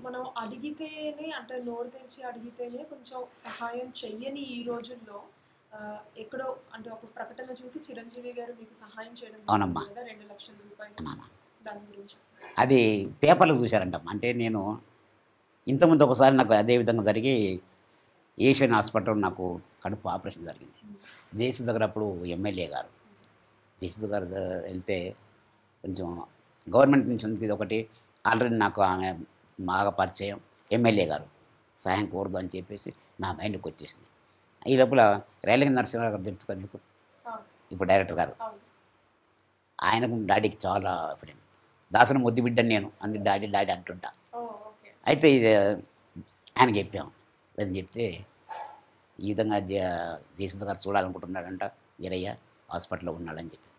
మనం అడిగితేనే అంటే నోరు తెరిచి అడిగితేనే కొంచెం సహాయం చెయ్యని ఈ రోజుల్లో ఆ, ఎక్కడో అంటే ఒక ప్రకటన చూసి చిరంజీవి గారు మీకు సహాయం చేయడం అవునమ్మా. జరిగింది కదా రెండు లక్షల రూపాయలు నాన్న దాని గురించి అది పేపర్లో చూశారంటమ్మా అంటే నేను ఇంతకుముందు ఒకసారి నాకు అదే విధంగా జరిగి ఏషియన్ హాస్పిటల్ నాకు కడుపు ఆపరేషన్ జరిగింది జేసీ దగ్గర అప్పుడు ఎమ్మెల్యే గారు జేసీ దగ్గర ద- వెళ్తే కొంచెం గవర్నమెంట్ నుంచి ఉంది ఇది ఒకటి ఆల్రెడీ నాకు ఆమె బాగా పరిచయం ఎమ్మెల్యే గారు సహాయం కోరదు అని చెప్పేసి నా మైండ్కి వచ్చేసింది ఈ లోపల రైలింగ నరసింహరావు గారు తెలుసుకొని మీకు అవును ఇప్పుడు డైరెక్టర్ గారు అవును ఆయనకు డాడీకి చాలా ఫ్రెండ్ దాసన ముద్దు బిడ్డని నేను అందుకు డాడీ డాడీ అంటుంటా ఓ ఓకే అయితే ఇది ఆయన చెప్పాం అని చెప్తే ఈ విధంగా జయసుధ గారు చూడాలనుకుంటున్నాడంట వీరయ్య హాస్పిటల్లో ఉన్నాడని చెప్పి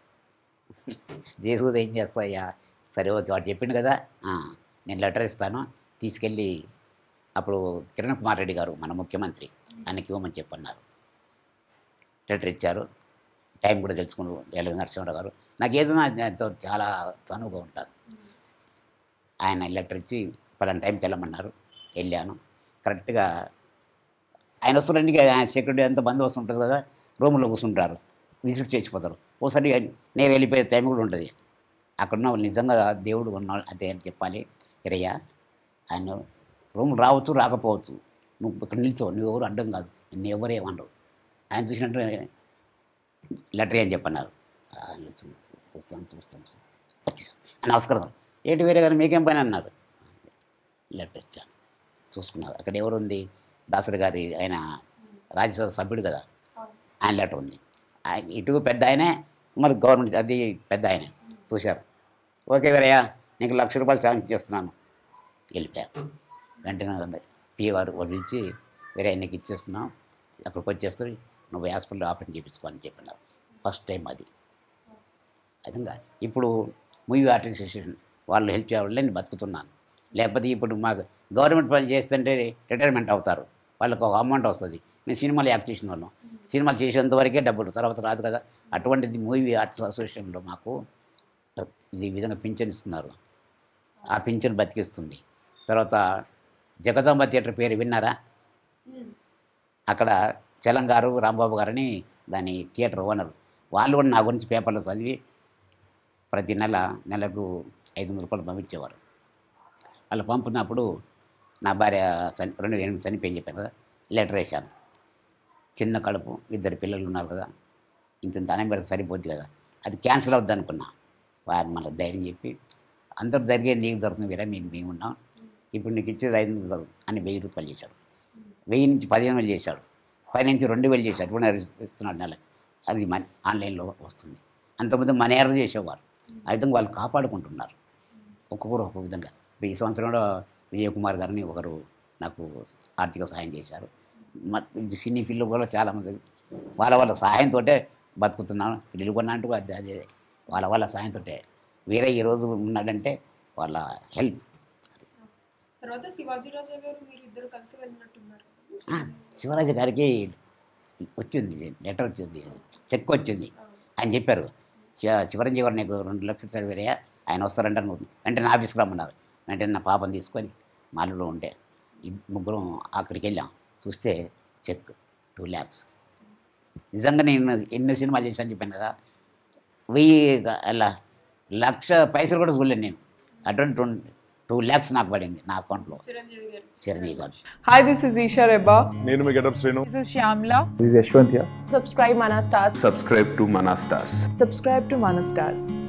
జయసుధ ఏం చేస్తాయ్యా సరే ఓకే వాడు చెప్పిండు కదా ఆ, నేను లెటర్ ఇస్తాను తీసుకెళ్ళి అప్పుడు కిరణ్ కుమార్ రెడ్డి గారు మన ముఖ్యమంత్రి ఆయనకి ఇవ్వమని చెప్పన్నారు లెటర్ ఇచ్చారు టైం కూడా తెలుసుకున్నారు ఎల్వి నరసింహరావు గారు నాకు ఏదైనా ఆయనతో చాలా చనువుగా ఉంటారు ఆయన లెటర్ ఇచ్చి పలానా టైంకి వెళ్ళమన్నారు వెళ్ళాను కరెక్ట్గా ఆయన వస్తున్నారంటే ఇక ఆయన సెక్యూరిటీ అంతా బందోబస్తు ఉంటుంది కదా రూమ్లో కూర్చుంటారు విజిట్ చేసిపోతారు ఓసారి నేను వెళ్ళిపోయే టైం కూడా ఉంటుంది అక్కడ ఉన్న వాళ్ళు నిజంగా దేవుడు ఉన్నాడు అదే అని చెప్పాలి ఇరయ్య ఆయన రూమ్ రావచ్చు రాకపోవచ్చు నువ్వు ఇక్కడ నిల్చో నువ్వు ఎవరు అడ్డం కాదు నిన్ను ఎవరు ఏమనరు ఆయన చూసినట్టు లెటర్ అని చెప్పన్నారు ఆ, చూ- చూస్తాను చూస్తాను సార్. వచ్చేసాను నమస్కారం సార్. ఏంటి వేరే గారు మీకేం పని అన్నారు లెటర్ ఇచ్చాను చూసుకున్నారు అక్కడ ఎవరు ఉంది దాసరి గారి ఆయన రాజ్యసభ సభ్యుడు కదా అవును ఆయన లెటర్ ఉంది ఆయన ఇటు పెద్ద ఆయనే మరి గవర్నమెంట్ అది పెద్ద ఆయనే చూశారు ఓకే వీరయ్య నీకు లక్ష రూపాయలు శాంక్షన్ చేస్తున్నాను వెళ్ళిపోయారు వెంటనే పి గారు వాళ్ళు పిలిచి వేరే నీకు ఇచ్చేస్తున్నాం అక్కడికి వచ్చేస్తారు నువ్వు హాస్పిటల్లో ఆపరేషన్ చేయించుకో అని చెప్పినారు ఫస్ట్ టైం అది విధంగా ఇప్పుడు మూవీ ఆర్టిస్టేషన్ వాళ్ళు హెల్ప్ చేయడం వల్ల నేను బతుకుతున్నాను లేకపోతే ఇప్పుడు మాకు గవర్నమెంట్ పని చేస్తుంటే రిటైర్మెంట్ అవుతారు వాళ్ళకి ఒక అమౌంట్ వస్తుంది మేము సినిమాలు యాక్ట్ చేసిన వాళ్ళం సినిమాలు చేసేంత వరకే డబ్బులు తర్వాత రాదు కదా అటువంటిది మూవీ ఆర్ట్స్ అసోసియేషన్లో మాకు ఇది ఈ విధంగా పింఛన్ ఇస్తున్నారు ఆ పింఛన్ బతికిస్తుంది తర్వాత జగదాంబ థియేటర్ పేరు విన్నారా ఉమ్. అక్కడ చలం గారు రాంబాబు గారని దాని థియేటర్ ఓనర్ వాళ్ళు కూడా నా గురించి పేపర్లో చదివి ప్రతి నెల నెలకు ఐదు వందల రూపాయలు పంపించేవారు వాళ్ళు పంపినప్పుడు నా భార్య చని రెండు ఎనిమిది చనిపోయి చెప్పాను కదా లెటర్ వేశాను చిన్న కడుపు ఇద్దరు పిల్లలు ఉన్నారు కదా ఇంత ఇంత అన్నం పెడితే సరిపోద్ది కదా అది క్యాన్సిల్ అవుద్ది అనుకున్నా వారు మళ్ళీ ధైర్యం చెప్పి అందరు జరిగేది నీకు దొరుకుతుంది వేరే మీకు మేము ఉన్నాం ఇప్పుడు నీకు ఇచ్చేది ఐదు వందలు కాదు అని వెయ్యి రూపాయలు చేశాడు వెయ్యి నుంచి పదిహేను వేలు చేశాడు పది నుంచి రెండు వేలు చేశాడు ఇప్పుడు ఇస్తున్నాడు నెల అది మన ఆన్లైన్లో వస్తుంది అంతకుముందు మన ఎర్ర చేసేవారు ఆ విధంగా వాళ్ళు కాపాడుకుంటున్నారు ఒక్కొక్కరు ఒక్కొక్క విధంగా ఇప్పుడు ఈ సంవత్సరం కూడా విజయ్ కుమార్ గారిని ఒకరు నాకు ఆర్థిక సహాయం చేశారు మ- సినీ ఫీల్డ్ కూడా చాలామంది వాళ్ళ వాళ్ళ సహాయంతో బతుకుతున్నాను ఇల్లు కొన్నా అంటూ అదే అదే వాళ్ళ వాళ్ళ సహాయంతో వేరే ఈరోజు ఉన్నాడంటే వాళ్ళ హెల్ప్ తర్వాత శివాజీ రాజా గారు మీరు ఇద్దరు కలిసి వెళ్ళినట్టున్నారు శివరాజు గారికి వచ్చింది లెటర్ వచ్చింది చెక్ వచ్చింది అవును. ఆయన చెప్పారు శివ- శివరంజీ గారు నీకు రెండు లక్షలు చదివేరే ఆయన వస్తారంటే నువ్వు వెంటనే ఆఫీస్కి రమ్మన్నారు వెంటనే నా పాపని తీసుకొని మాలలో ఉంటే ఇద్- ముగ్గురం అక్కడికి వెళ్ళాం చూస్తే చెక్ టూ ల్యాక్స్ నిజంగా నేను ఎన్ని సినిమాలు చేశాను చెప్పాను కదా వెయ్యి అలా లక్ష పైసలు కూడా చూడలేను నేను అటువంటి టూ టూ ల్యాక్స్ నాకు పడింది నా అకౌంట్లో చిరంజీవి గారు చిరంజీవి గారు Hi, this is Isha Reba. నేను మీ getup Srinu This is Shyamla. This is Yashwant here. Subscribe Mana Stars. subscribe to Manastas. Subscribe to Mana Stars.